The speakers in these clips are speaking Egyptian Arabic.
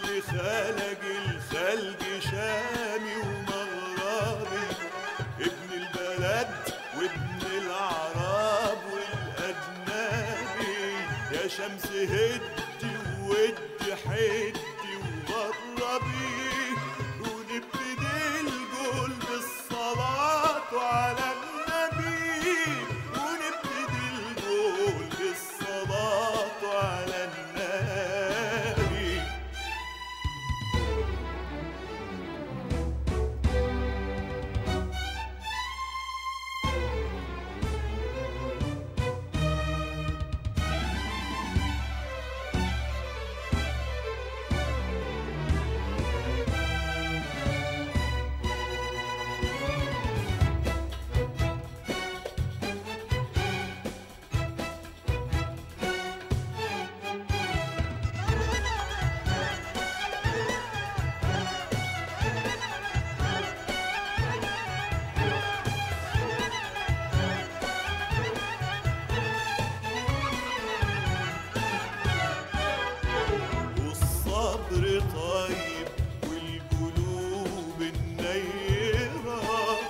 اللي خلق الخلق شامي ومغربي ابن البلد وابن العرب والأجنبي يا شمس هدي وودي حدي وغربي ونبتدي الجول بالصلاة على النبي ونبتدي الجول بالصلاة على النبي والصبر طيب والقلوب النيرة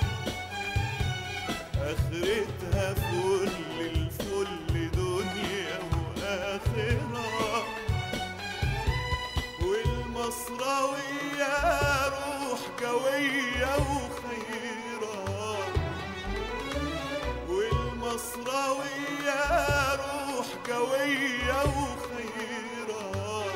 آخرتها فل الفل دنيا وآخرة والمصراوية روح قوية وخيرة والمصراوية روح قوية وخيرة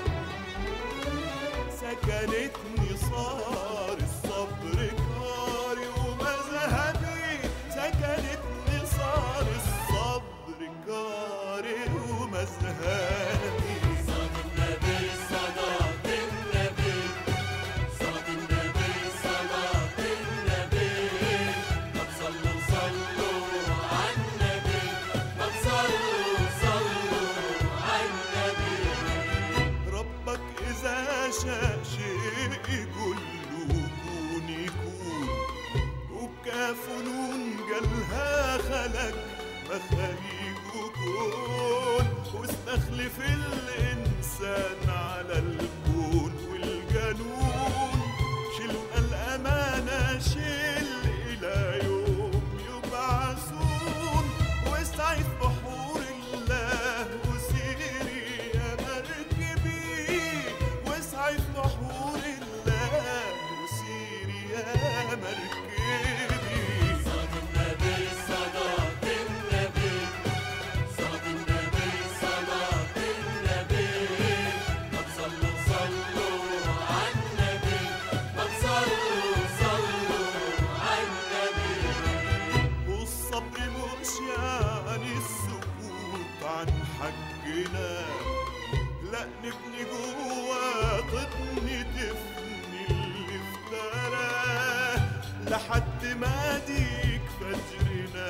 سكنتني صار الصبر كاري ومذهبي سكنتني صار الصبر كاري ومذهبي صاد النبي صلاة النبي صاد النبي صلاة النبي طب صلوا صلوا على النبي طب صلوا صلوا على النبي ربك إذا شاء شيء يقول له كون يكون وبكاف نون قالها خلق مخاليق وكون واستخلف الإنسان على الكون والجنون شلنا الأمانة شيل إلى يوم يبعثون واستعيذ بحور الله وسيري يا مركبي واسعي في بحور الله وسيري يا مركبي صاد النبي صلاة النبي صاد النبي صلاة النبي طب صلوا صلوا على النبي طب صلوا صلوا على النبي والصبر مش يعني السكوت عن حقنا لا نبني جوا تبني تفني اللي افتراه لحد ما ديك فجرنا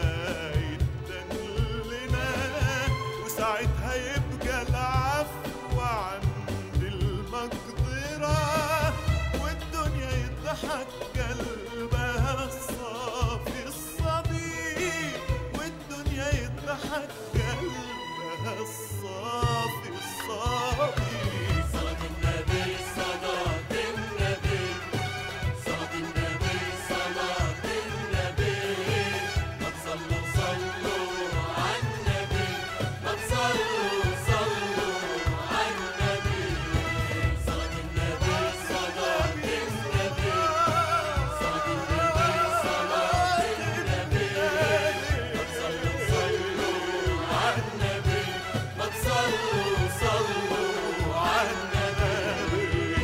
يتدلنا وساعتها يبقى العفو عند المقدرة والدنيا يضحك قلبها الصافي الصبي والدنيا يضحك قلبها الصافي الصبي صاد النبي صلاة النبي صاد النبي صلاة النبي طب صلوا صلوا على النبي طب صلوا صلوا على النبي صاد النبي صلاة النبي صاد النبي صلاة النبي طب صلوا صلوا على النبي طب صلوا صلوا على النبي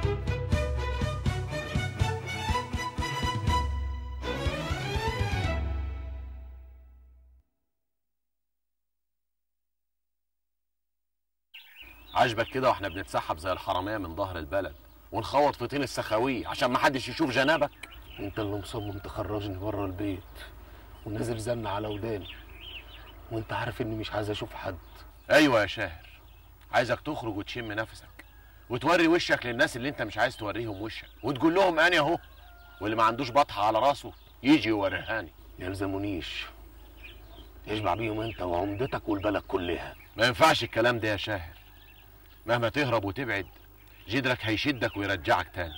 عاجبك كده واحنا بنتسحب زي الحراميه من ظهر البلد ونخوط في طين السخاويه عشان ما حدش يشوف جنابك انت اللي مصمم تخرجني بره البيت ونازل زن على وداني وانت عارف اني مش عايز اشوف حد ايوه يا شاهر عايزك تخرج وتشم نفسك وتوري وشك للناس اللي انت مش عايز توريهم وشك وتقول لهم انا اهو واللي ما عندوش بطحه على راسه يجي يوريهاني يلزمونيش يشبع بيهم انت وعمدتك والبلد كلها ما ينفعش الكلام ده يا شاهر مهما تهرب وتبعد جدرك هيشدك ويرجعك تاني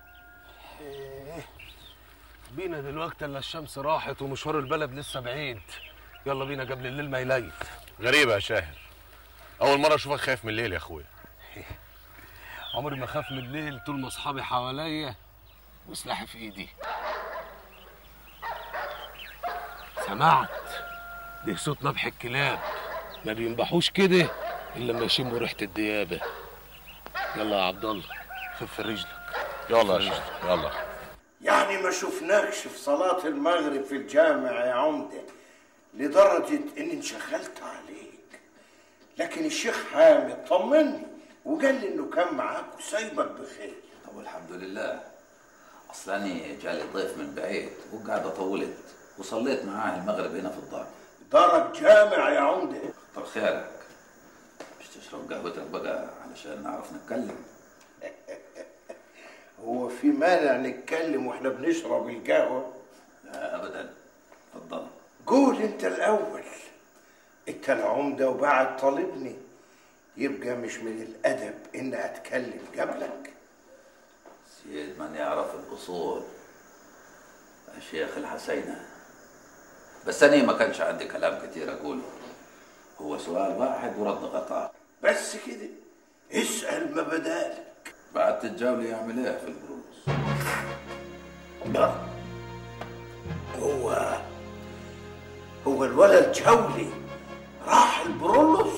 بينا دلوقتي الا الشمس راحت ومشوار البلد لسه بعيد يلا بينا قبل الليل ما يليل غريبة يا شاهر أول مرة أشوفك خايف من الليل يا أخويا عمري ما خاف من الليل طول ما اصحابي حواليا وسلاحي في ايدي سمعت ده صوت نبح الكلاب ما بينبحوش كده الا لما يشموا ريحه الديابه يلا يا عبد الله خف رجلك يلا يا شاهر يلا يعني ما شفناكش في صلاة المغرب في الجامع يا عمدة لدرجة إني انشغلت عليك لكن الشيخ حامد طمني وقال لي إنه كان معاك وسايبك بخير طب الحمد لله اصلاني جالي ضيف من بعيد وقاعد طولت وصليت معاه المغرب هنا في الدار دارك جامع يا عمدة كتر خيرك مش تشرب قهوتك بقى علشان نعرف نتكلم هو في مانع نتكلم واحنا بنشرب القهوة لا ابدا تفضل قول انت الأول انت العمدة وبعد طالبني يبقى مش من الأدب إن أتكلم قبلك سيد من يعرف الاصول الشيخ الحسينة بس انا ما كانش عندي كلام كتير اقوله هو سؤال واحد ورد غطاء بس كده اسأل ما بدالك بعد الجولة يعمل ايه في البروس لا هو هو الولد جولي راح البرولوس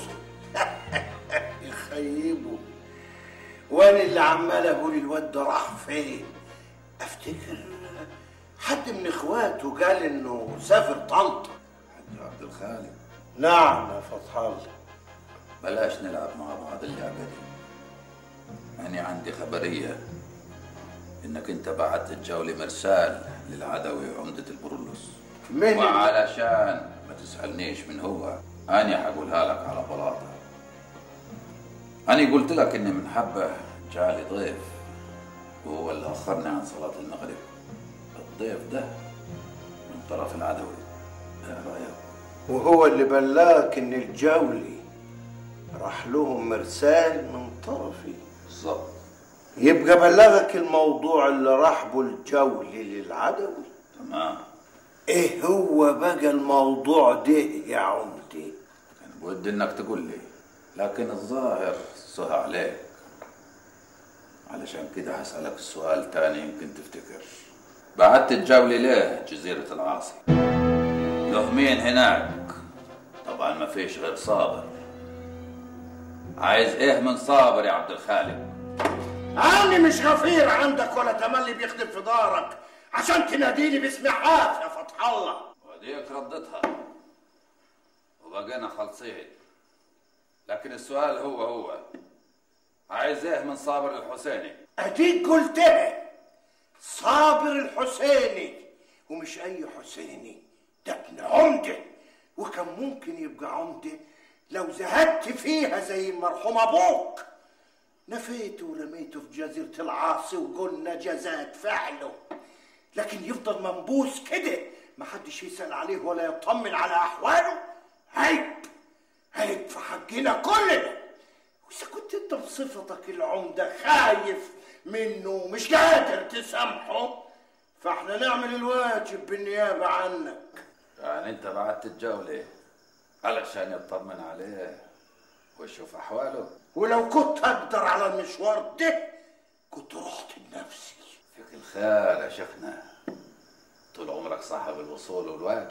يخيبه وانا اللي عمال اقول الواد ده راح فين افتكر حد من اخواته قال انه سافر طنطا حاج عبد الخالق نعم يا فتح الله بلاش نلعب مع بعض اللعبة دي أنا عندي خبرية إنك أنت بعت الجولة مرسال للعدوي عمدة البرولوس من وعلشان ما تسألنيش من هو أنا حقولها لك على بلاطة أنا قلت لك إني من حبة جالي ضيف وهو اللي أخرني عن صلاة المغرب الضيف ده من طرف العدوي إيه رأيك؟ وهو اللي بلاك ان الجولي راح لهم مرسال من طرفي بالظبط يبقى بلغك الموضوع اللي راح بو الجولي للعدوي تمام ايه هو بقى الموضوع ده يا عمدي كان بودي انك تقول لي لكن الظاهر سهى عليك علشان كده هسألك السؤال تاني يمكن تفتكر بعدت الجولة ليه جزيرة العاصي له مين هناك طبعا ما فيش غير صابر عايز ايه من صابر يا عبد الخالق انا مش غفير عندك ولا تملي بيخدم في دارك عشان تناديلي باسم حاف يا فتح الله وديك ردتها وبقينا خالصين لكن السؤال هو هو عايز ايه من صابر الحسيني اديك قلتها صابر الحسيني ومش اي حسيني ده ابن عمده وكان ممكن يبقى عمده لو زهدت فيها زي المرحوم ابوك نفيته ورميته في جزيرة العاصي وقلنا جزاك فعله لكن يفضل منبوس كده محدش يسأل عليه ولا يطمن على أحواله عيب عيب في حقنا كلنا وإذا كنت أنت بصفتك العمدة خايف منه ومش قادر تسامحه فاحنا نعمل الواجب بالنيابة عنك يعني انت بعت الجولة علشان يطمن عليه ويشوف احواله ولو كنت أقدر على المشوار ده كنت رحت بنفسي فيك الخير يا شيخنا طول عمرك صاحب الوصول والواجب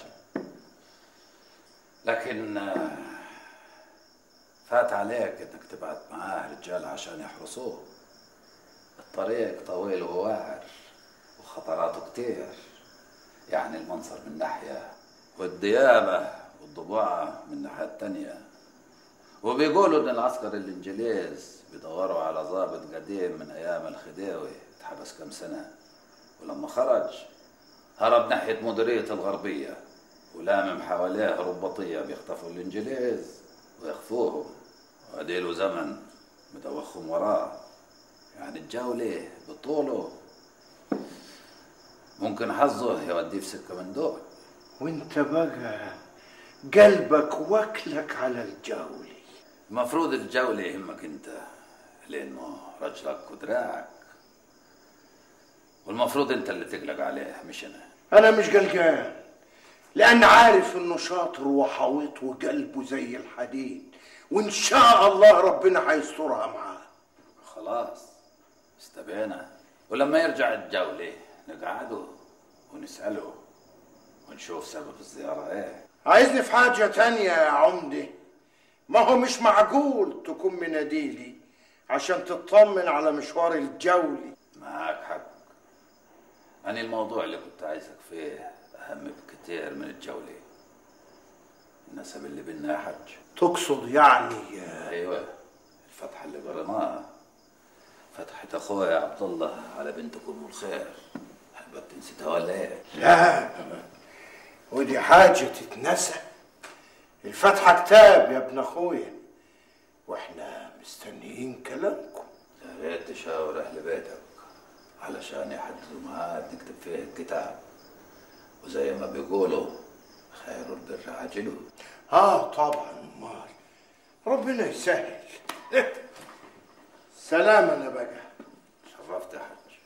لكن آه، فات عليك انك تبعت معاه رجال عشان يحرسوه الطريق طويل وواعر وخطراته كتير يعني المنصر من ناحية والديابة والضباعة من الناحية التانية وبيقولوا ان العسكر الانجليز بيدوروا على ضابط قديم من ايام الخديوي اتحبس كم سنة ولما خرج هرب ناحية مديرية الغربية ولامم حواليه رباطية بيخطفوا الانجليز ويخفوهم واديله زمن مدوخهم وراه يعني الجولة بطوله ممكن حظه يوديه في سكة من دول وانت بقى قلبك واكلك على الجولي المفروض الجولة يهمك انت لانه رجلك ودراعك والمفروض انت اللي تقلق عليه مش انا انا مش قلقان لان عارف انه شاطر وحويط وقلبه زي الحديد وان شاء الله ربنا هيسترها معاه خلاص استبينا ولما يرجع الجولة نقعده ونسأله ونشوف سبب الزيارة ايه عايزني في حاجة تانية يا عمدة ما هو مش معقول تكون مناديلي عشان تطمن على مشوار الجولي معاك حق أنا الموضوع اللي كنت عايزك فيه أهم بكتير من الجولة النسب اللي بينا يا حج تقصد يعني أيوة الفتحة اللي قريناها فتحة أخويا عبد الله على بنتك أم الخير حبك نسيتها ولا إيه؟ لا ودي حاجة تتنسى الفتحة كتاب يا ابن اخويا واحنا مستنيين كلامكم يا ريت تشاور أهل بيتك علشان يحددوا ميعاد نكتب فيه الكتاب وزي ما بيقولوا خير البر عاجله اه طبعا امال ربنا يسهل سلام انا بقى شرفت يا حج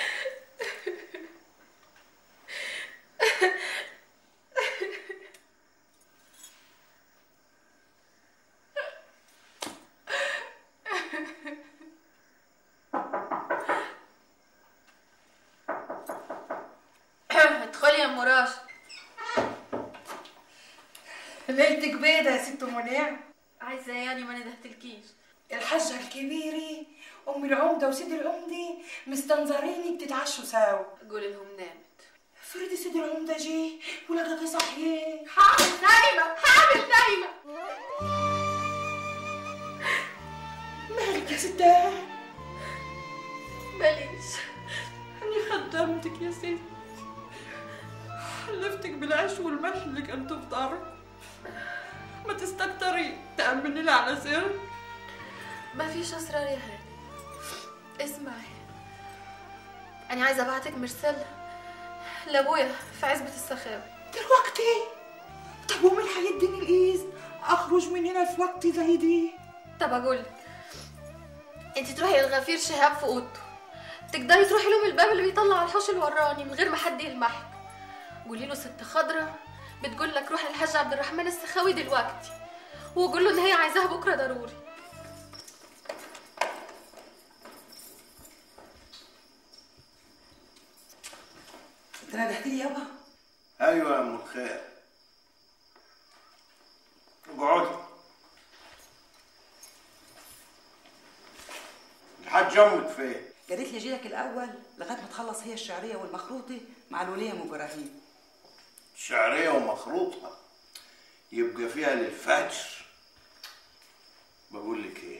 ادخلي يا ام راشد ليلتك بيضة يا ست منى عايزه إيه يعني ما ندهتلكيش الحاجة الكبيرة أم العمدة وسيد العمدة مستنظرينك تتعشوا سوا قولي لهم نامت افرضي سيد العمدة جه ولقاكي صحية حامل نايمه حامل نايمه مالك يا ستات ماليش اني خدمتك يا ستي حلفتك بالعيش والملح اللي كان تفطر ما تستكتري تأمني لي على سر ما فيش اسرار يا هاني اسمعي انا عايزه ابعتك مرسله لابويا في عزبه السخاوي دلوقتي طب ومين هيديني الإذن أخرج من هنا في وقت زي دي طب اقول لك انت تروحي للغفير شهاب في اوضته تقدري تروحي له من الباب اللي بيطلع على الحوش الوراني من غير ما حد يلمحك قولي له ست خضرة بتقول لك روحي للحاج عبد الرحمن السخاوي دلوقتي وقول له ان هي عايزاها بكره ضروري أنت ندهت لي يابا ايوه يا ام الخير اقعدي الحاج امك فين قالت لي جيلك الاول لغايه ما تخلص هي الشعريه والمخروطه مع الوليه ام ابراهيم شعريه ومخروطه يبقى فيها للفجر بقول لك ايه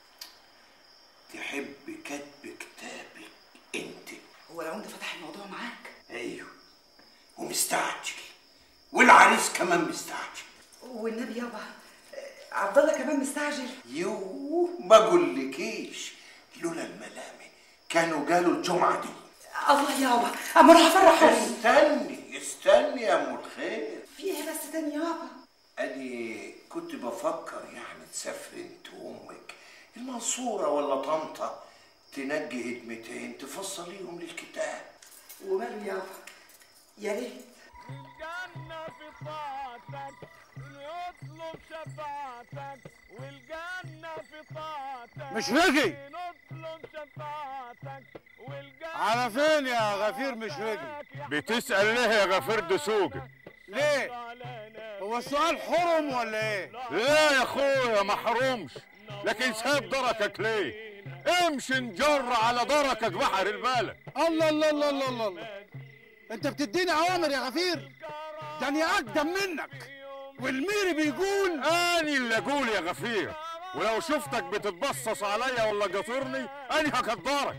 تحب كتب كتابك انت هو العمده فتح الموضوع معاك ايوه ومستعجل والعريس كمان مستعجل والنبي يابا آه، عبد الله كمان مستعجل يوه ما اقولكيش لولا الملامه كانوا قالوا الجمعه دي الله يابا اما اروح افرح عليه استني استني يا ام الخير في ايه بس تاني يابا أني كنت بفكر يعني تسافري انت وامك المنصورة ولا طنطا تنجي هدمتين تفصليهم للكتاب وماله يابا يا ريت الجنة في طاعتك نطلب شفاعتك والجنة في طاعتك مش رجي نطلب شفاعتك والجنة على فين يا غفير مش رجي بتسأل ليه يا غفير دسوقي ليه هو السؤال حرم ولا ايه لا يا اخويا ما حرمش لكن ساب دركك ليه امشي نجر على دركك بحر البلد الله الله الله الله الله, الله. انت بتديني اوامر يا غفير ده انا اقدم منك والميري بيقول اني اللي اقول يا غفير ولو شفتك بتتبصص عليا ولا قاطرني اني هقدرك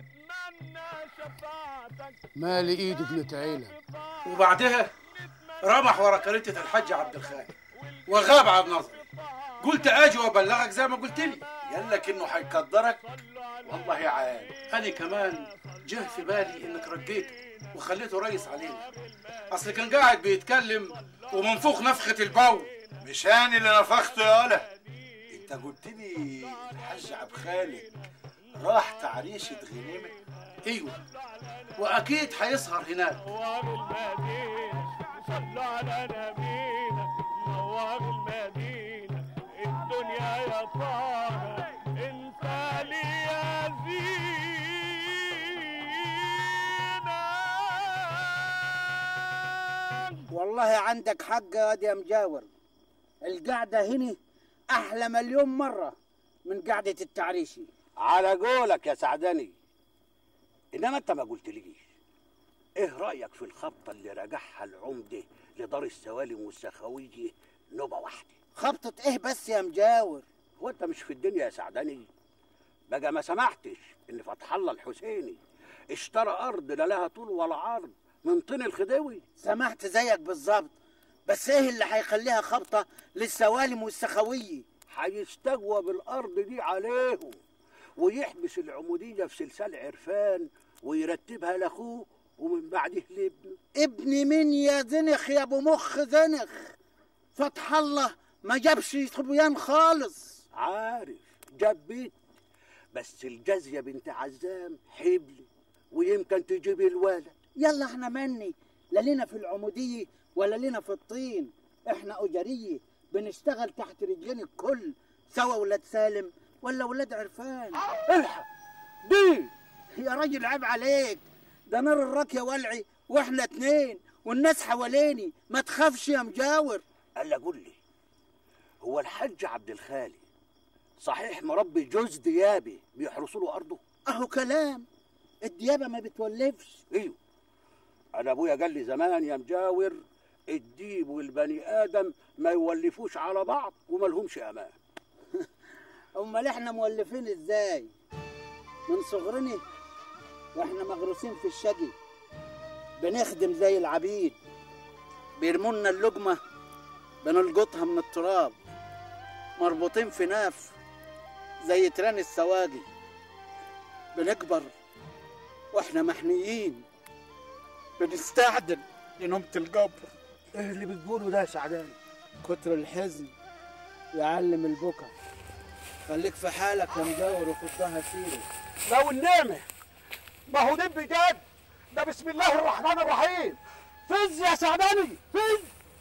مالي ايد ابنة عيلة وبعدها رمح ورا كريتة الحاج عبد الخالق وغاب عن نظري قلت اجي وابلغك زي ما قلت لي قال لك انه هيقدرك والله عال انا كمان جه في بالي انك رجيته وخليته رئيس علينا اصل كان قاعد بيتكلم ومنفوخ نفخة البول مش انا اللي نفخته يا ولا انت قلت لي الحاج عبد خالق راح تعريشة غنيمة ايوه واكيد هيسهر هناك صلوا على نبينا نوار المدينة الدنيا يا طه انت لي يا والله عندك حق يا واد يا مجاور القعدة هنا أحلى مليون مرة من قعدة التعريشي على قولك يا سعدني انما انت ما قلتليش ايه رايك في الخبطه اللي راجعها العمده لدار السوالم والسخاويه نوبه واحده خبطة إيه بس يا مجاور هو انت مش في الدنيا يا سعدني بقى ما سمعتش ان فتح الله الحسيني اشترى ارض لا لها طول ولا عرض من طين الخديوي سمعت زيك بالظبط بس إيه اللي هيخليها خبطة للسوالم والسخاوية هيستجوب بالارض دي عليهم ويحبس العموديه في سلسال عرفان ويرتبها لاخوه ومن بعده لابنه ابن مين يا زنخ يا ابو مخ زنخ فتح الله ما جابش صبيان خالص عارف جاب بيت بس الجازية بنت عزام حبل ويمكن تجيب الولد يلا احنا مني لا لنا في العمودية ولا لنا في الطين احنا أجرية بنشتغل تحت رجلين الكل سوا ولاد سالم ولا ولاد عرفان الحق دي يا راجل عيب عليك ده نار الراكية ولعي واحنا اتنين والناس حواليني ما تخافش يا مجاور قال لي قول لي هو الحاج عبد الخالق صحيح مربي جوز ديابي بيحرسوا له ارضه اهو كلام الديابة ما بتولفش ايوه انا ابويا قال لي زمان يا مجاور الديب والبني ادم ما يولفوش على بعض وما لهمش امان امال احنا مولفين ازاي من صغرنا واحنا مغروسين في الشقي بنخدم زي العبيد بيرمونا اللقمة بنلقطها من التراب مربوطين في ناف زي تران السواقي بنكبر واحنا محنيين بنستعدل لنومة القبر ايه اللي بتقوله ده يا سعدان كتر الحزن يعلم البكا خليك في حالك يا مجاور وخدها سيري لو النعمة ما هو ده بجد ده بسم الله الرحمن الرحيم فز يا سعداني فز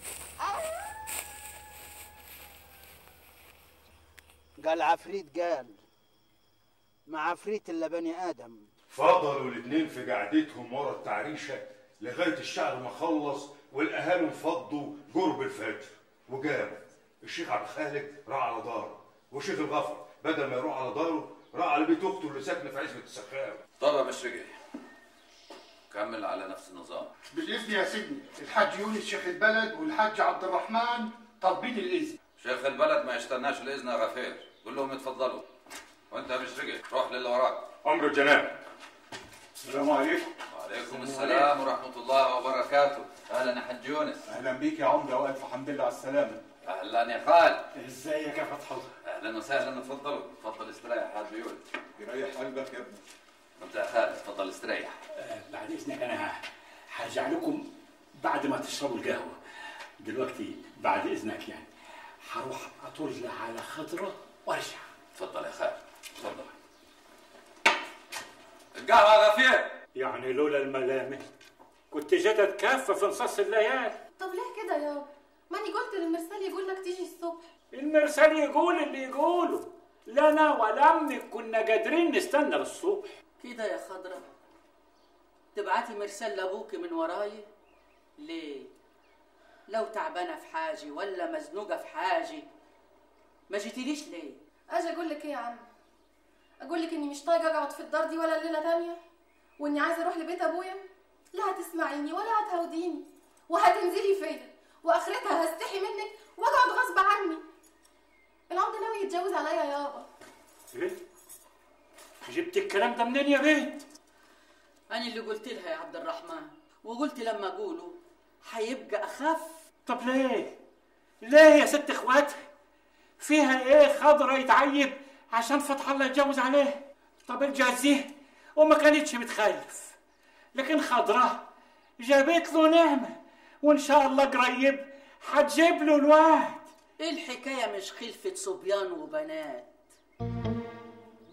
قال عفريت قال مع عفريت الا بني ادم فضلوا الاتنين في قعدتهم ورا التعريشة لغاية الشعب ما خلص والأهالي انفضوا قرب الفجر وجابوا الشيخ عبد الخالق راح على داره والشيخ الغفر بدل ما يروح على داره راح على بيت أخته اللي ساكنة في عزبة السخاوي طب يا مشرقي كمل على نفس النظام بالاذن يا سيدي الحاج يونس شيخ البلد والحاج عبد الرحمن طالبين الاذن شيخ البلد ما يستناش الإذن يا غفير قول لهم اتفضلوا وانت يا مشرقي روح للي وراك أمر الجناب السلام عليكم وعليكم السلام ورحمة الله وبركاته أهلا يا حج يونس اهلا بيك يا عمده والف حمد لله على السلامه أهلا يا خال ازيك يا فتح الله أهلا وسهلا اتفضلوا اتفضل استريح يا حاج يونس يريح قلبك يا ابني انت يا خالد اتفضل استريح بعد اذنك انا هرجع لكم بعد ما تشربوا القهوه دلوقتي بعد اذنك يعني هروح اطل على خضره وارجع اتفضل يا خالد اتفضل القهوة يا غفير يعني لولا الملامه كنت جيت اتكفى في نصاص الليالي طب ليه كده يابا ماني قلت للمرسال يقول لك تيجي الصبح المرسال يقول اللي يقوله لا انا ولا امك كنا قادرين نستنى للصبح كده يا خضرة تبعتي مرسال لابوكي من وراي ليه لو تعبانه في حاجه ولا مزنوقه في حاجه ما جيتيليش ليه اجي اقول لك ايه يا عم اقول لك اني مش طايقه اقعد في الدار دي ولا ليله تانية واني عايزه اروح لبيت ابويا لا هتسمعيني ولا هتهوديني وهتنزلي فيا واخرتها هستحي منك واقعد غصب عني العمده ناوي يتجوز عليا يابا ايه جبت الكلام ده منين يا بنت انا اللي قلت لها يا عبد الرحمن وقلت لما اقوله هيبقى اخف طب ليه ليه يا ست اخواتها فيها ايه خضرة يتعيب عشان فتح الله يتجوز عليه طب الجازيه وما كانتش بتخلف لكن خضرة جابت له نعمة وان شاء الله قريب هتجيب له الواد ايه الحكايه مش خلفه صبيان وبنات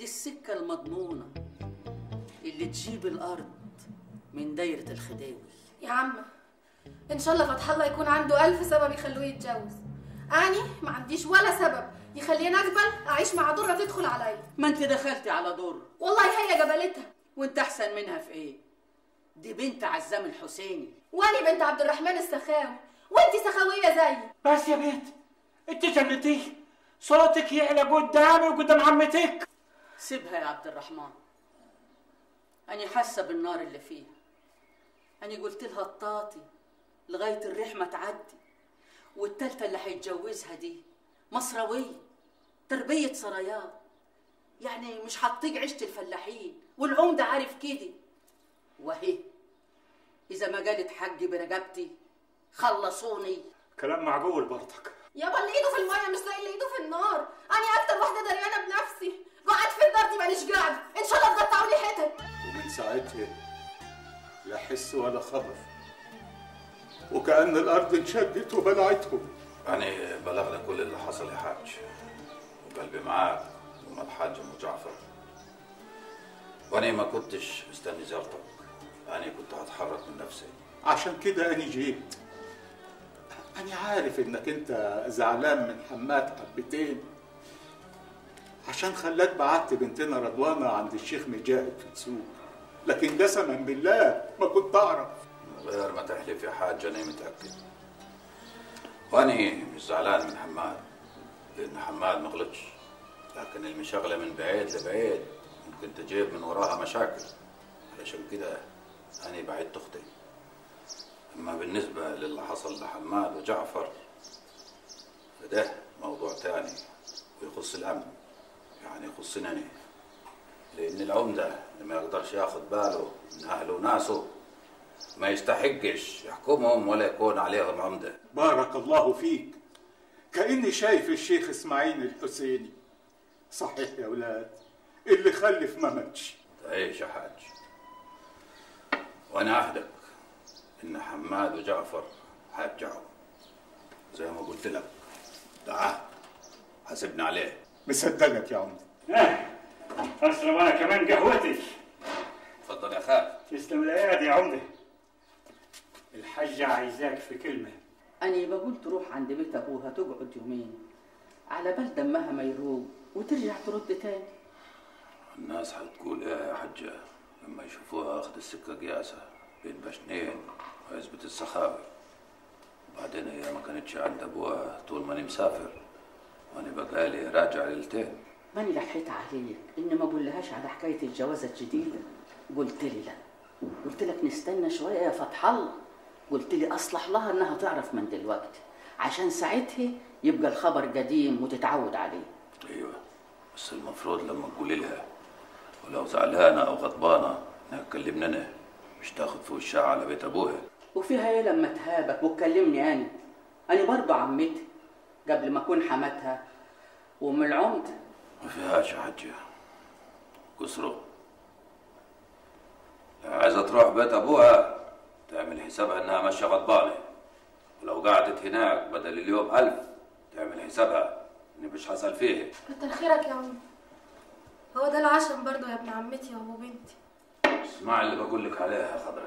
دي السكة المضمونة اللي تجيب الأرض من دايرة الخداوي يا عم ان شاء الله فتح الله يكون عنده ألف سبب يخلوه يتجوز أني ما عنديش ولا سبب يخليني أقبل أعيش مع درة تدخل عليا ما انت دخلتي على دور والله هي جبلتها وانت احسن منها في ايه دي بنت عزام الحسيني وأني بنت عبد الرحمن السخاوي وأنتي سخاوية زيي بس يا بنت انت جنتي صوتك يعلى قدامي وقدام عمتك سيبها يا عبد الرحمن أنا حاسة بالنار اللي فيها أنا قلت لها الطاطي لغاية الريح ما تعدي والتالتة اللي هيتجوزها دي مصروية تربية سرايات يعني مش هتطيق عيشة الفلاحين والعمدة عارف كده وهي إذا ما قالت حقي برقبتي خلصوني كلام معقول برضك يابا اللي ايده في الميه مش زي اللي ايده في النار انا اكتر واحده دريانه بنفسي قعدت في الدار دي مانيش قاعده ان شاء الله تقطعوا لي حتت ومن ساعتها لا حس ولا خبر وكأن الأرض انشدت وبلعتهم يعني بلغنا كل اللي حصل يا حاج وقلبي معاك ومع الحاج ام جعفر وانا ما كنتش مستني زيارتك انا كنت هتحرك من نفسي عشان كده أنا جيت أنا عارف إنك أنت زعلان من حماد حبتين عشان خلاك بعت بنتنا رضوانة عند الشيخ مجاهد في السوق لكن قسما بالله ما كنت أعرف غير ما تحلف يا حاج انا متاكد واني مش زعلان من حماد لان حماد ما غلطش لكن المشغله من بعيد لبعيد ممكن تجيب من وراها مشاكل علشان كده انا بعدت اختي اما بالنسبه للي حصل لحماد وجعفر فده موضوع تاني ويخص الامن يعني يخصني انا لان العمده اللي ما يقدرش ياخد باله من اهله وناسه ما يستحقش يحكمهم ولا يكون عليهم عمده بارك الله فيك كأني شايف الشيخ إسماعيل الحسيني صحيح يا أولاد اللي خلف ما ماتش تعيش يا حاج وانا اعهدك ان حماد وجعفر هيرجعوا زي ما قلت لك ده عهد حاسبني عليه مصدقك يا عمده اه اشرب انا كمان قهوتي اتفضل يا خال تسلم الايادي يا عمده الحاجة عايزاك في كلمة أنا بقول تروح عند بيت أبوها تقعد يومين على بال دمها ما يروق وترجع ترد تاني الناس هتقول ايه يا حجة لما يشوفوها اخد السكة قياسة بين بشنين وعزبة السخاوي وبعدين هي ما كانتش عند ابوها طول ما انا مسافر وانا بقالي راجع ليلتين ماني لحيت عليك إن ما بقولهاش على حكاية الجوازة الجديدة قلت لي لا قلت لك نستنى شوية يا فتح الله قلت لي أصلح لها إنها تعرف من دلوقتي عشان ساعتها يبقى الخبر قديم وتتعود عليه ايوه بس المفروض لما تقولي لها ولو زعلانة او غضبانة انها تكلمني انا مش تاخد في وشها على بيت ابوها وفيها ايه لما تهابك وتكلمني انا انا برضه عمتي قبل ما اكون حماتها وام العمده ما فيهاش يا حجة كسرو لو عايزة تروح بيت أبوها تعمل حسابها إنها ماشية غضبانة ولو قعدت هناك بدل اليوم ألف تعمل حسابها إني مش هسأل فيه كتر خيرك يا عم هو ده العشم برضه يا ابن عمتي وابو بنتي اسمع اللي بقول لك عليها يا خضري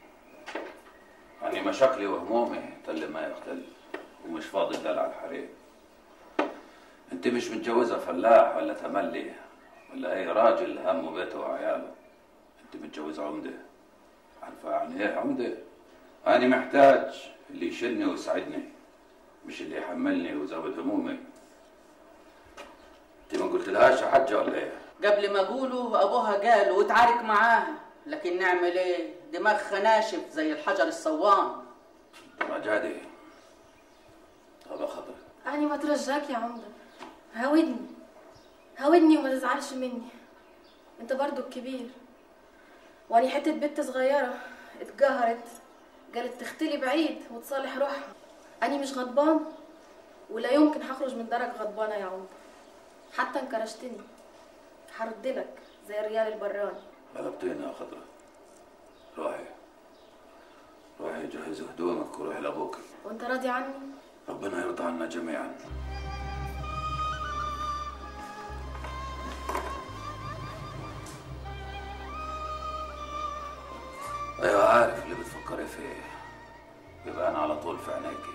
يعني مشاكلي وهمومي تل ما يختل ومش فاضي دلع الحريم انت مش متجوزة فلاح ولا تملي ولا اي راجل همه بيته وعياله انت متجوزة عمدة عارفة يعني ايه عمدة انا محتاج اللي يشيلني ويساعدني مش اللي يحملني ويزود همومي انت ما قلت لهاش يا حجة ولا ايه قبل ما اقوله ابوها قال وتعارك معاها لكن نعمل ايه دماغها ناشف زي الحجر الصوان رجادي طب يا خضري أنا ما ترجاك يا عمدة هاودني هاودني وما تزعلش مني انت برضو الكبير واني حتة بنت صغيرة اتقهرت قالت تختلي بعيد وتصالح روحها أنا مش غضبان ولا يمكن هخرج من درج غضبانة يا عمدة حتى انكرشتني هردلك زي الريال البراني غلبتينا يا خضرة روحي روحي جهزي هدومك وروحي لابوك وانت راضي عني ربنا يرضى عنا جميعا ايوه عارف اللي بتفكري فيه بيبان على طول في عينيكي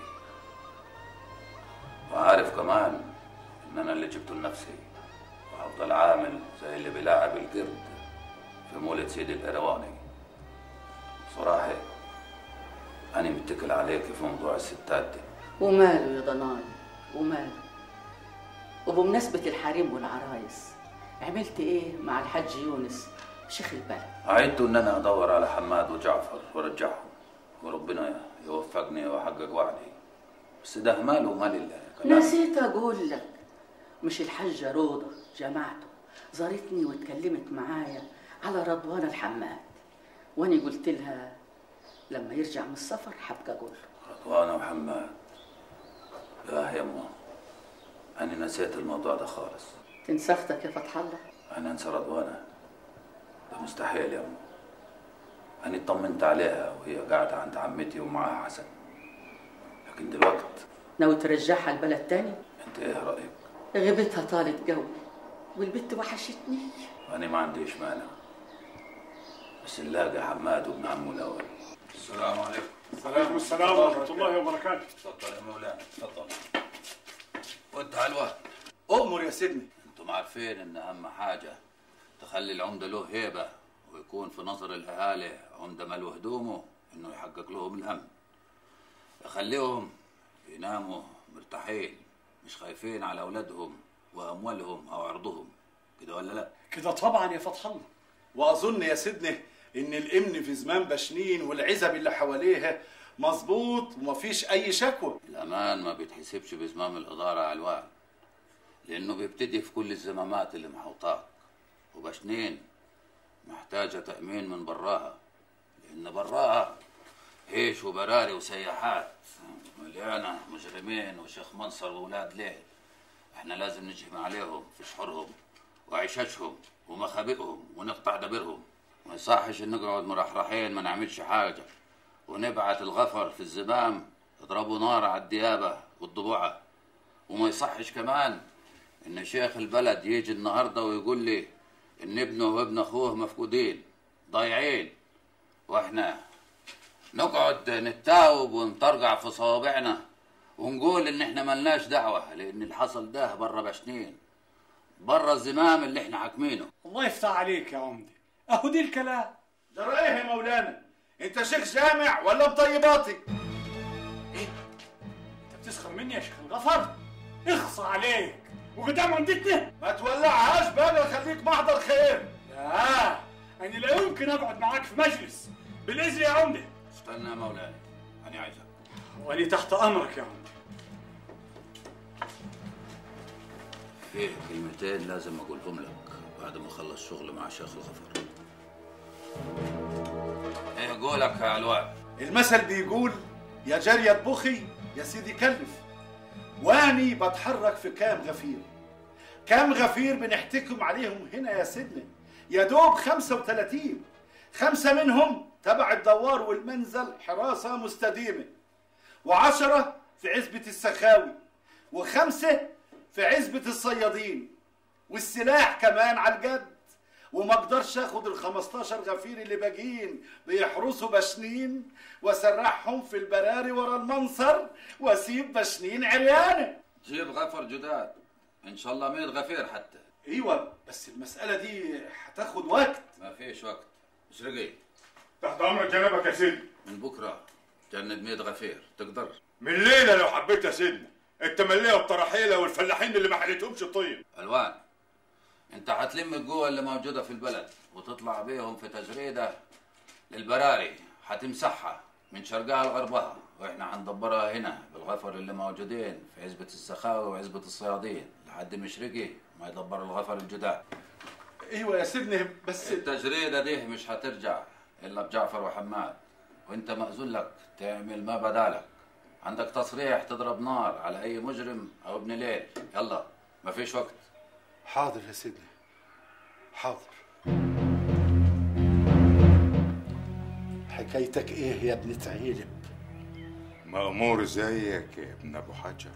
وعارف كمان ان انا اللي جبته لنفسي وهفضل عامل زي اللي بيلاعب القرد في مولد سيدي القرواني بصراحة أنا متكل عليك في موضوع الستات دي وماله يا ضناي وماله وبمناسبة الحريم والعرايس عملت ايه مع الحاج يونس شيخ البلد عدت إن أنا أدور على حماد وجعفر وأرجعهم وربنا يوفقني وأحقق وعدي بس ده ماله ومال الله كلام. نسيت اقول لك مش الحاجة روضة جماعته زارتني واتكلمت معايا على رضوان الحماد وانا قلت لها لما يرجع من السفر حبقى اقول له رضوان وحماد لا يا أمه أنا نسيت الموضوع ده خالص تنسى اختك يا فتح الله أنا أنسى رضوانة ده مستحيل يا أمه أنا اطمنت عليها وهي قاعدة عند عمتي ومعاها حسن لكن دلوقتي ناوي ترجعها البلد تاني أنت إيه رأيك؟ غيبتها طالت جو والبت وحشتني أنا ما عنديش مانع بس نلاقي حماد وابن عمه الأول السلام عليكم عليكم السلام ورحمة الله وبركاته تفضل يا مولانا تفضل وانت علوة أؤمر يا سيدني انتم عارفين ان اهم حاجة تخلي العمدة له هيبة ويكون في نظر الاهالي عمدة ملو هدومه انه يحقق لهم الامن يخليهم يناموا مرتاحين مش خايفين على اولادهم واموالهم او عرضهم كده ولا لا كده طبعا يا فتح الله وأظن يا سيدني إن الأمن في زمان بشنين والعزب اللي حواليها مظبوط ومفيش أي شكوى الامان ما بيتحسبش بزمام الاداره يا علوان لانه بيبتدي في كل الزمامات اللي محوطاك وبشنين محتاجه تامين من براها لان براها هيش وبراري وسياحات مليانه مجرمين وشيخ منصر واولاد ليل احنا لازم نجهم عليهم في شحورهم وعيشتهم ومخابئهم ونقطع دبرهم ما يصحش ان نقعد مرحرحين ما نعملش حاجه ونبعت الغفر في الزمام يضربوا نار على الديابه والضبوعه وما يصحش كمان ان شيخ البلد يجي النهارده ويقول لي ان ابنه وابن اخوه مفقودين ضايعين واحنا نقعد نتاوب ونطرقع في صوابعنا ونقول ان احنا ملناش دعوه لان اللي حصل ده بره بشنين بره الزمام اللي احنا حاكمينه الله يفتح عليك يا عمدي أهو دي الكلام جرى ايه يا مولانا انت شيخ جامع ولا مطيباتي أنت بتسخر مني يا شيخ الغفر اخصى عليك وقدام عمدتنا ما تولعهاش بقى خليك محضر خير لا أنا لا يمكن أقعد معاك في مجلس بالإذن يا عمدي استنى يا مولانا انا عايزك وأنا تحت أمرك يا عمدي فيه كلمتين لازم اقولهم لك بعد ما اخلص شغل مع شيخ الغفر ايه قولك يا علوان المثل بيقول يا جارية اطبخي يا سيدي كلف واني بتحرك في كام غفير كام غفير بنحتكم عليهم هنا يا سيدنا يا دوب 35 خمسة منهم تبع الدوار والمنزل حراسة مستديمة وعشرة في عزبة السخاوي وخمسة في عزبة الصيادين والسلاح كمان على الجد وما اقدرش اخد ال 15 غفير اللي باقيين بيحرسوا بشنين واسرحهم في البراري ورا المنصر واسيب بشنين عريانه جيب غفر جداد ان شاء الله 100 غفير حتى ايوه بس المساله دي هتاخد وقت ما فيش وقت مشرقي تحت امرك جنابك يا سيدي من بكره جند 100 غفير تقدر من ليله لو حبيت يا سيدنا التمليه والطرحيله والفلاحين اللي ما حليتهمش طين الوان انت هتلم القوة اللي موجودة في البلد وتطلع بيهم في تجريدة للبراري هتمسحها من شرقها لغربها واحنا هندبرها هنا بالغفر اللي موجودين في عزبة السخاوي وعزبة الصيادين لحد مشرقي ما يدبر الغفر الجداد ايوه يا سيدنا بس التجريدة دي مش هترجع الا بجعفر وحماد وانت مأذون لك تعمل ما بدالك عندك تصريح تضرب نار على اي مجرم او ابن ليل يلا ما فيش وقت حاضر يا سيدنا حاضر حكايتك ايه يا ابن تعيلب مأمور زيك يا ابن ابو حجر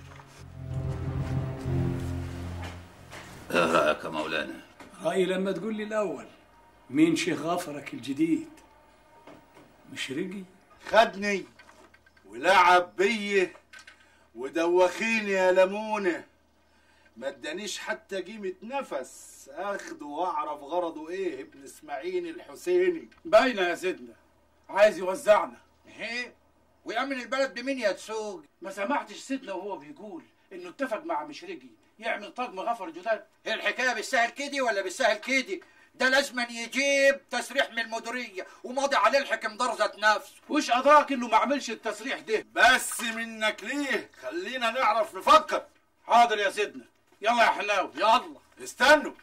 ايه رأيك يا مولانا رأيي لما تقول لي الأول مين شيخ غفرك الجديد مش رجي خدني ولعب بيه ودوخيني يا لمونه ما ادانيش حتى قيمة نفس اخده واعرف غرضه ايه ابن اسماعيل الحسيني باينه يا سيدنا عايز يوزعنا ايه ويأمن البلد بمين يا تسوق ما سمعتش سيدنا وهو بيقول انه اتفق مع مشرقي يعمل طقم غفر جداد هي الحكايه بالسهل كده ولا بالسهل كده ده لازما يجيب تسريح من المديريه وماضي عليه الحكم دار ذات نفسه وش ادراك انه ما عملش التصريح ده بس منك ليه خلينا نعرف نفكر حاضر يا سيدنا يلا يا حلاوه يلا استنوا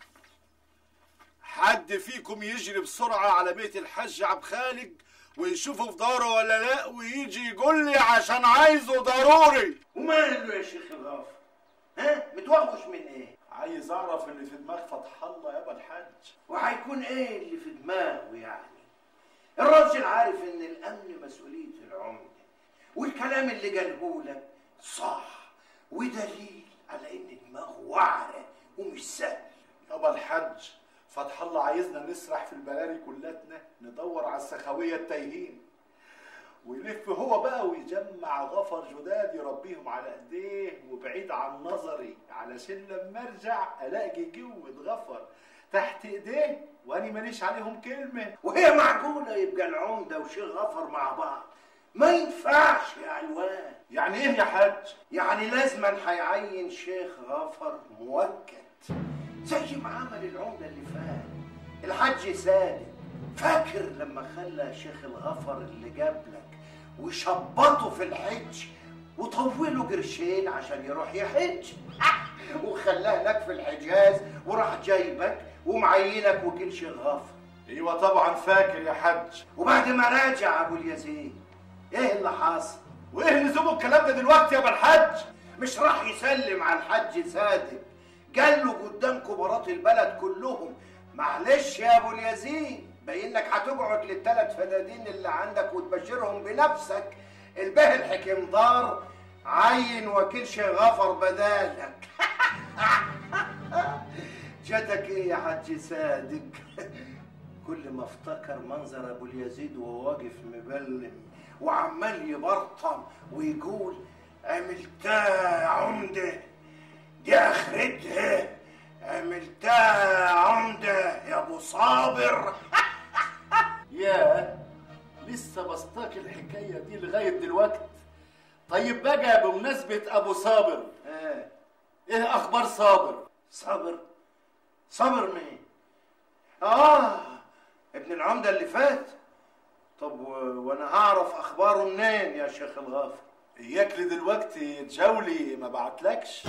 حد فيكم يجري بسرعة على بيت الحاج عبد خالد ويشوفه في داره ولا لا ويجي يقول لي عشان عايزه ضروري وماله يا شيخ الغافر ها متوغوش من ايه عايز اعرف اللي في دماغ فتح الله يابا الحاج وهيكون ايه اللي في دماغه يعني الراجل عارف ان الامن مسؤوليه العمده والكلام اللي قاله لك صح ودليل على ان دماغه واعره ومش سهل يابا الحاج فتح الله عايزنا نسرح في البلاري كلاتنا ندور على السخاويه التايهين ويلف هو بقى ويجمع غفر جداد يربيهم على ايديه وبعيد عن نظري علشان لما ارجع الاقي جوة غفر تحت ايديه وانا ماليش عليهم كلمه وهي معقوله يبقى العمده وشيخ غفر مع بعض ما ينفعش يا علوان يعني ايه يا حاج يعني لازما هيعين شيخ غفر موكد زي ما عمل العمده اللي فات الحاج سالم فاكر لما خلى شيخ الغفر اللي جاب لك وشبطه في الحج وطوله قرشين عشان يروح يحج وخلاه لك في الحجاز وراح جايبك ومعينك وكيل شيخ غفر ايوه طبعا فاكر يا حاج وبعد ما راجع ابو اليزيد ايه اللي حصل وايه لزوم الكلام ده دلوقتي يا ابو الحاج مش راح يسلم على الحاج صادق قال له قدام كبارات البلد كلهم معلش يا ابو اليزيد باينك هتقعد للثلاث فدادين اللي عندك وتبشرهم بنفسك الباه الحكيم دار عين وكيل شيخ غفر بدالك جاتك ايه يا حاج صادق كل ما افتكر منظر ابو اليزيد وهو واقف مبلم وعمال يبرطم ويقول عملتها يا عمده دي اخرتها عملتها يا عمده يا ابو صابر ياه لسه بسطاك الحكايه دي لغايه دلوقتي طيب بقى بمناسبه ابو صابر ايه ايه اخبار صابر صابر صابر مين اه ابن العمده اللي فات طب و... وانا هعرف اخباره منين يا شيخ الغافر اياك لي دلوقتي جولي ما بعتلكش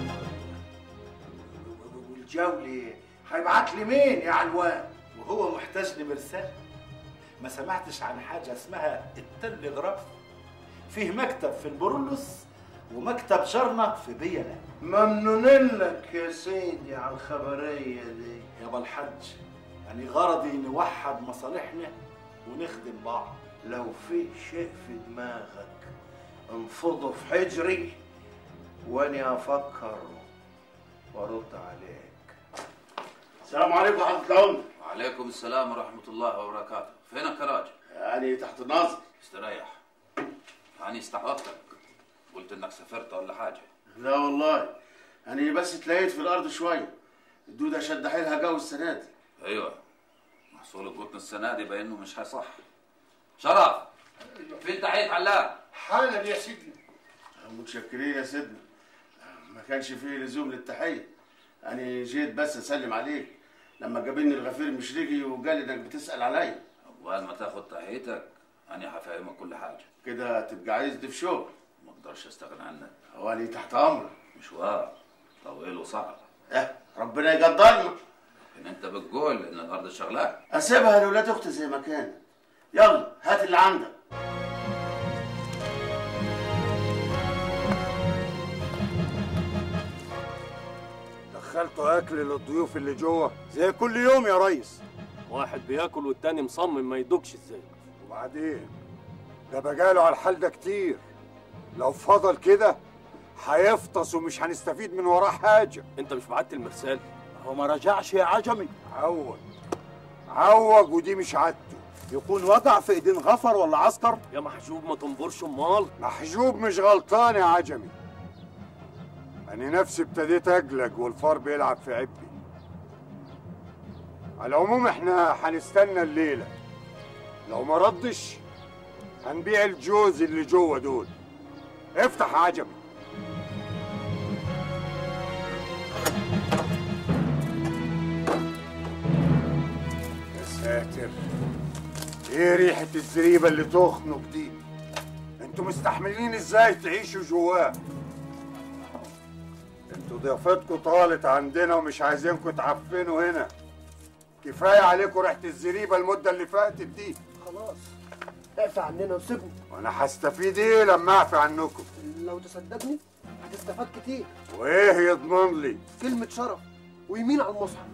والجولي هيبعت لي مين يا علوان وهو محتاج لمرسال ما سمعتش عن حاجة اسمها التلغراف فيه مكتب في البرولوس ومكتب شرنة في بيلا ممنونين لك يا سيدي على الخبرية دي يابا الحج يعني غرضي نوحد مصالحنا ونخدم بعض لو في شيء في دماغك انفضه في حجري واني افكر وارد عليك السلام عليكم يا حضرة العمدة وعليكم السلام ورحمة الله وبركاته فينك يا راجل؟ يعني تحت النظر استريح يعني استحوذتك قلت انك سافرت ولا حاجة لا والله أنا بس اتلاقيت في الأرض شوية الدودة شد حيلها جو السنة دي ايوه محصول القطن السنة دي باين انه مش هيصح شرف فين تحية علاء؟ حالا يا سيدنا متشكرين يا سيدنا ما كانش فيه لزوم للتحية أنا جيت بس أسلم عليك لما جابني الغفير مشرقي وقال لي إنك بتسأل عليا اول ما تاخد تحيتك انا هفهمك كل حاجة كده تبقى عايز في شغل ما اقدرش استغنى عنك هو أنا تحت أمرك مشوار طويل وصعب اه ربنا يقدرنا لكن انت بتقول ان الارض شغلاك أسيبها لولاد أختي زي ما كانت يلا هات اللي عندك دخلتوا اكل للضيوف اللي جوه زي كل يوم يا ريس واحد بياكل والتاني مصمم ما يدوكش ازاي وبعدين ده بقاله على الحال ده كتير لو فضل كده هيفطس ومش هنستفيد من وراه حاجه انت مش بعت المرسال هو ما رجعش يا عجمي عوج عوج ودي مش عادته يكون وقع في ايدين غفر ولا عسكر يا محجوب ما تنبرش امال محجوب مش غلطان يا عجمي أنا نفسي ابتديت أقلق والفار بيلعب في عبي على العموم احنا هنستنى الليلة لو ما ردش هنبيع الجوز اللي جوه دول افتح يا عجمي يا ساتر ايه ريحة الزريبة اللي تخنق دي انتوا مستحملين ازاي تعيشوا جواه انتوا ضيافتكم طالت عندنا ومش عايزينكم تعفنوا هنا كفايه عليكم ريحه الزريبه المده اللي فاتت دي خلاص اعفى عننا وسيبني وانا هستفيد ايه لما اعفي عنكم لو تصدقني هتستفاد كتير وايه يضمن لي كلمة شرف ويمين على المصحف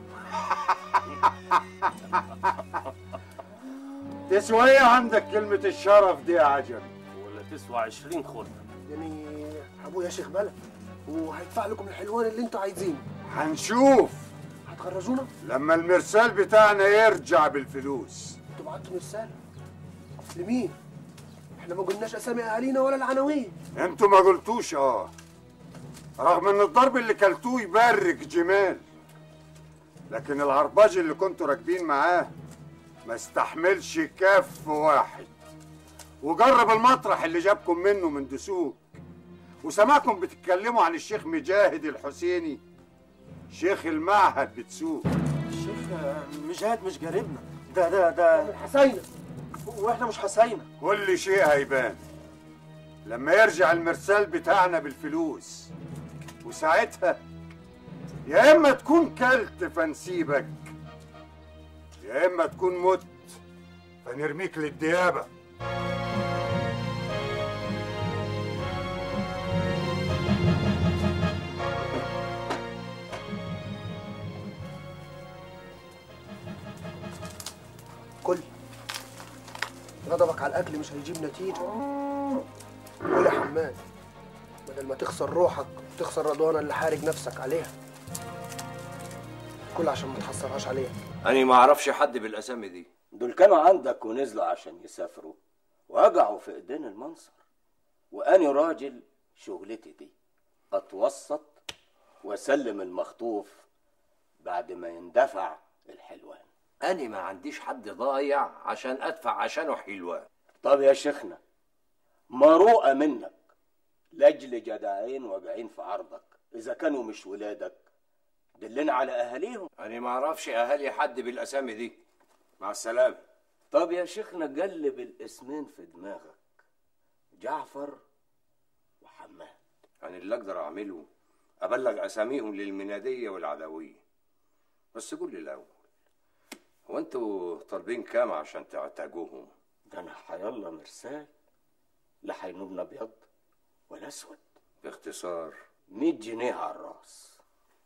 تسوى ايه عندك كلمه الشرف دي يا عجمي ولا تسوى 20 خردة يعني ابويا شيخ بلد وهيدفع لكم الحلوان اللي انتوا عايزينه هنشوف هتخرجونا لما المرسال بتاعنا يرجع بالفلوس انتوا بعتوا رسالة لمين؟ احنا ما قلناش اسامي اهالينا ولا العناوين انتوا ما قلتوش اه رغم ان الضرب اللي كلتوه يبرك جمال لكن العرباج اللي كنتوا راكبين معاه ما استحملش كف واحد وجرب المطرح اللي جابكم منه من دسوق وسمعكم بتتكلموا عن الشيخ مجاهد الحسيني شيخ المعهد بتسوق الشيخ مجاهد مش جاربنا ده ده ده حسينة واحنا مش حسينة كل شيء هيبان لما يرجع المرسال بتاعنا بالفلوس وساعتها يا اما تكون كلت فنسيبك يا اما تكون مت فنرميك للديابه كل غضبك على الاكل مش هيجيب نتيجه قول يا حماد بدل ما تخسر روحك تخسر رضوانة اللي حارج نفسك عليها كل عشان ما تحصرهاش عليك أنا ما أعرفش حد بالأسامي دي دول كانوا عندك ونزلوا عشان يسافروا وقعوا في ايدين المنصر واني راجل شغلتي دي اتوسط واسلم المخطوف بعد ما يندفع الحلوان أنا ما عنديش حد ضايع عشان أدفع عشانه حلوان طب يا شيخنا مروءة منك لاجل جدعين واقعين في عرضك اذا كانوا مش ولادك دلنا على اهاليهم أنا ما أعرفش أهالي حد بالأسامي دي مع السلامة طب يا شيخنا قلب الاسمين في دماغك جعفر وحماد أنا اللي أقدر أعمله أبلغ أساميهم للمنادية والعدوية بس قول لي الأول هو أنتوا طالبين كام عشان تعتاجوهم؟ ده أنا حيالله مرسال لا حينوبنا ابيض ولا اسود باختصار 100 جنيه على الراس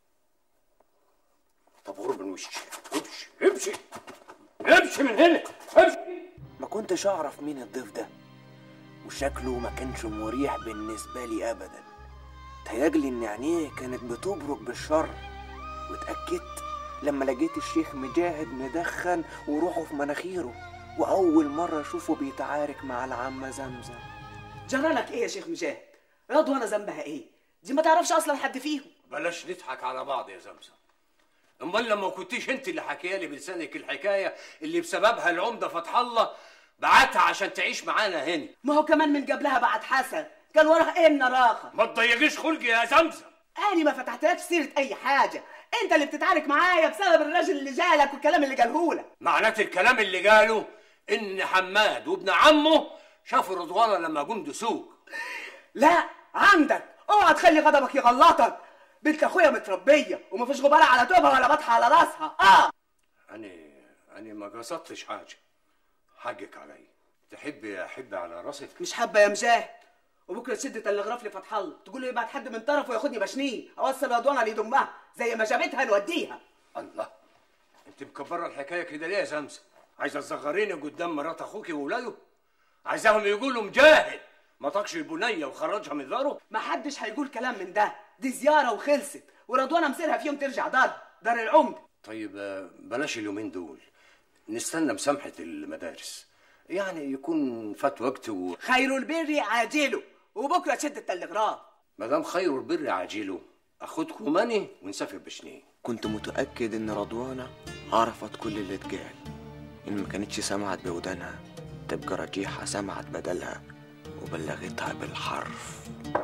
طب غرب من وشي امشي امشي امشي من هنا امشي ما كنتش اعرف مين الضيف ده وشكله ما كانش مريح بالنسبة لي ابدا تهيألي ان عينيه كانت بتبرق بالشر واتأكدت لما لقيت الشيخ مجاهد مدخن وروحه في مناخيره وأول مرة أشوفه بيتعارك مع العمة زمزم جرالك ايه يا شيخ مجاهد رضوانة ذنبها ايه دي ما تعرفش اصلا حد فيهم بلاش نضحك على بعض يا زمزم امال لما كنتيش انت اللي حكيها لي بلسانك الحكايه اللي بسببها العمده فتح الله بعتها عشان تعيش معانا هنا ما هو كمان من قبلها بعد حسن كان وراه ايه النراخه ما تضيقيش خلقي يا زمزم انا ما فتحتلكش سيره اي حاجه انت اللي بتتعارك معايا بسبب الراجل اللي جالك والكلام اللي قالهولك معنات الكلام اللي قاله ان حماد وابن عمه شافوا رضوانه لما جم دسوق لا عندك اوعى تخلي غضبك يغلطك بنت اخويا متربيه ومفيش غباره على توبها ولا بطحه على راسها اه انا انا ما قصدتش حاجه حقك علي تحبي احب على راسك مش حابه يا مجاهد وبكره تشد تلغراف لفتح الله تقول له يبعت حد من طرفه ياخدني بشنيه اوصل رضوانه ليضمها زي ما جابتها نوديها الله انت مكبره الحكايه كده ليه يا زمزم عايزه تصغريني قدام مرات اخوك وولاده عايزاهم يقولوا مجاهد ما طاقش البنيه وخرجها من داره ما حدش هيقول كلام من ده دي زياره وخلصت ورضوانه مسيرها في يوم ترجع دار دار العمده طيب آه، بلاش اليومين دول نستنى مسامحة المدارس يعني يكون فات وقت و... خير البر عاجله وبكره تشد التلغراف ما دام خير البر عاجله اخدكم ماني ونسافر بشنين كنت متأكد إن رضوانة عرفت كل اللي اتقال إن ما كانتش سمعت بودانها تبقى رجيحة سمعت بدلها وبلغتها بالحرف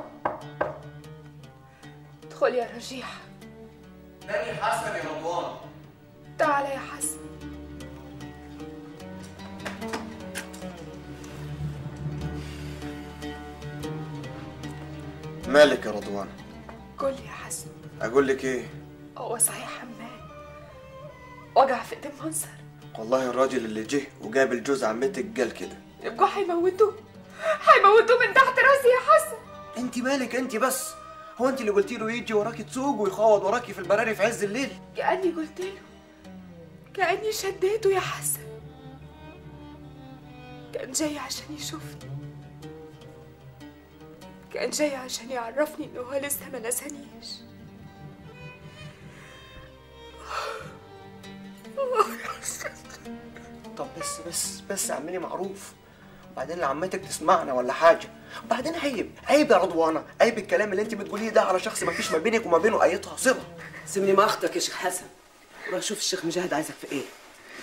ادخل يا رجيح ناني حسن يا رضوان تعال يا حسن مالك يا رضوان قول لي يا حسن أقول لك إيه هو صحيح حماد وجع في ايدين منصر والله الراجل اللي جه وجاب الجوز عمتك قال كده يبقوا هيموتوه هيموتوه من تحت راسي يا حسن انت مالك انت بس هو انت اللي قلتي له يجي وراكي تسوق ويخوض وراكي في البراري في عز الليل كأني قلت له كأني شديته يا حسن كان جاي عشان يشوفني كان جاي عشان يعرفني انه هو لسه ما نسانيش طب بس بس بس اعملي معروف وبعدين عمتك تسمعنا ولا حاجه وبعدين عيب عيب يا رضوانه عيب الكلام اللي انت بتقوليه ده على شخص ما فيش ما بينك وما بينه اي صله سيبني مع اختك يا شيخ حسن روح شوف الشيخ مجاهد عايزك في ايه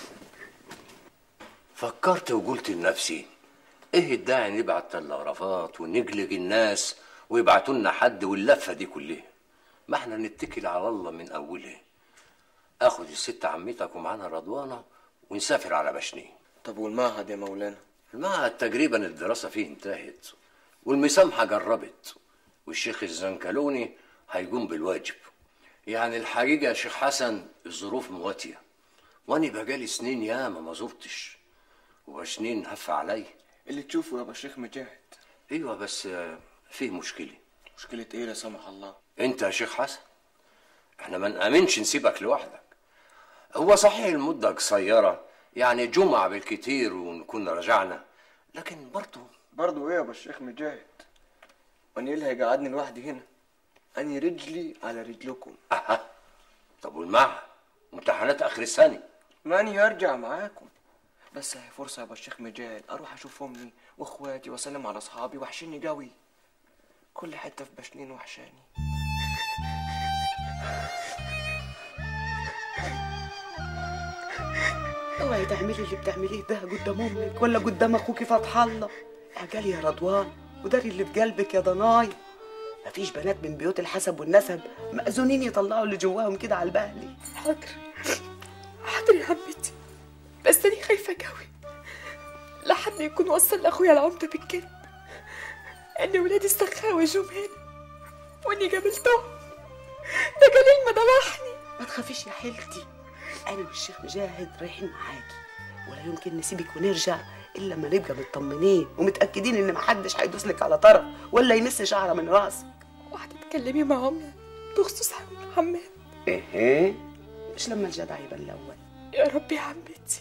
فكرت وقلت لنفسي ايه الداعي نبعت تلغرافات ونقلق الناس ويبعتوا لنا حد واللفه دي كلها ما احنا نتكل على الله من اولها اخد الست عمتك ومعانا رضوانه ونسافر على بشنين طب والمعهد يا مولانا المعهد تقريبا الدراسه فيه انتهت والمسامحه جربت والشيخ الزنكلوني هيقوم بالواجب يعني الحقيقه يا شيخ حسن الظروف مواتيه وانا بقالي سنين ياما ما زرتش وبشنين هف علي اللي تشوفه يا شيخ مجاهد ايوه بس آه، فيه مشكله مشكله ايه لا سمح الله انت يا شيخ حسن احنا ما نامنش نسيبك لوحدك هو صحيح المده قصيره يعني جمعه بالكتير ونكون رجعنا لكن برضه برضه ايه يا الشيخ مجاهد وانا ايه اللي هيقعدني لوحدي هنا اني رجلي على رجلكم اها طب والمعهد امتحانات اخر السنه ماني ارجع معاكم بس هي فرصه يا الشيخ مجاهد اروح اشوف امي واخواتي واسلم على اصحابي وحشني قوي كل حته في بشنين وحشاني اوعي تعملي اللي بتعمليه ده قدام امك ولا قدام اخوكي فتح الله عجلي يا رضوان وداري اللي في قلبك يا ضناي مفيش بنات من بيوت الحسب والنسب مأذونين يطلعوا اللي جواهم كده على البهلي حاضر حاضر يا عمتي بس أنا خايفة قوي لحد يكون وصل لأخويا العمدة بالكذب إن ولاد السخاوي جم هنا وإني قابلتهم ده جليل ما ذبحني ما تخافيش يا حيلتي انا والشيخ مجاهد رايحين معاكي ولا يمكن نسيبك ونرجع الا لما نبقى مطمنين ومتاكدين ان محدش هيدوس لك على طرف ولا يمس شعره من راسك تكلمي معهم بخصوص حماد ايه مش لما الجدع يبقى الاول يا رب يا عمتي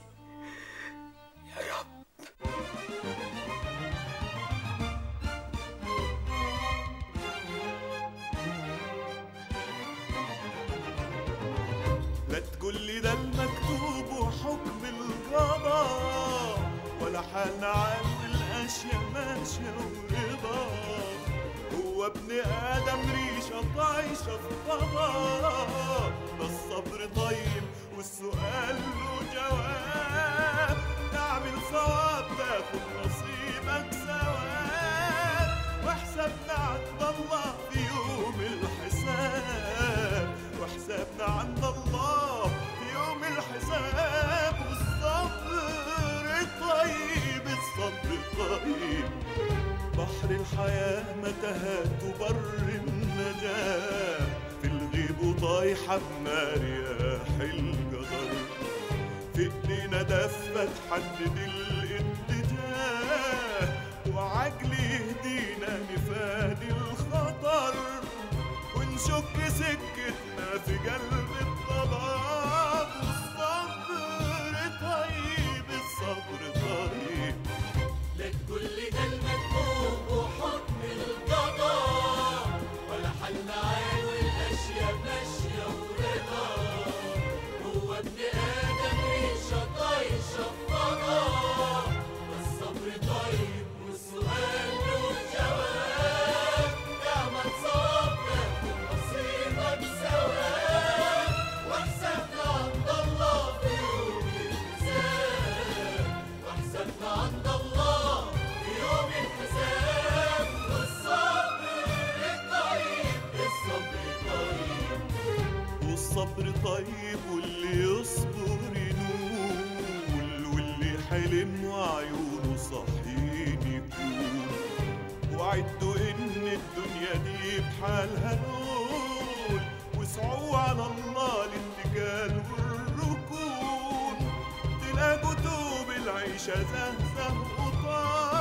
لا تقول لي ده المكتوب وحكم القضاء ولا حالنا عن الاشياء ماشيه ورضا هو ابن ادم ريشه طايشه في فضاء ده الصبر طيب والسؤال له جواب تعمل صواب تاخد نصيبك ثواب وحسابنا عند الله في يوم الحساب وحسابنا عند الله في يوم الحساب والصبر طيب الصبر طيب بحر الحياة متاهات وبر النجاة في الغيب طايحة بنار رياح القدر في ايدينا دفة تحدد الاتجاه وعجل يهدينا نفادي الخطر ونشك سكتنا في قلب الضباب والصبر طيب الصبر طيب لا تقول لي ده المكتوب وحكم القضاء ولا حل عين والاشياء ماشيه ورضا هو ابن ادم ريشه طايشه طيب والسؤال له جواب اعمل صبرك نصيبك ثواب واحسبنا عند الله في يوم الحساب واحسبنا عند الله في يوم الحساب والصبر طيب الصبر طيب والصبر طيب واللي يصبر ينول واللي حلم وعيونه صحيين يكون وعدوا ان الدنيا دي بحالها نول واسعوا على الله الاتكال والركون تلاقوا دوب العيشة زهزه وطال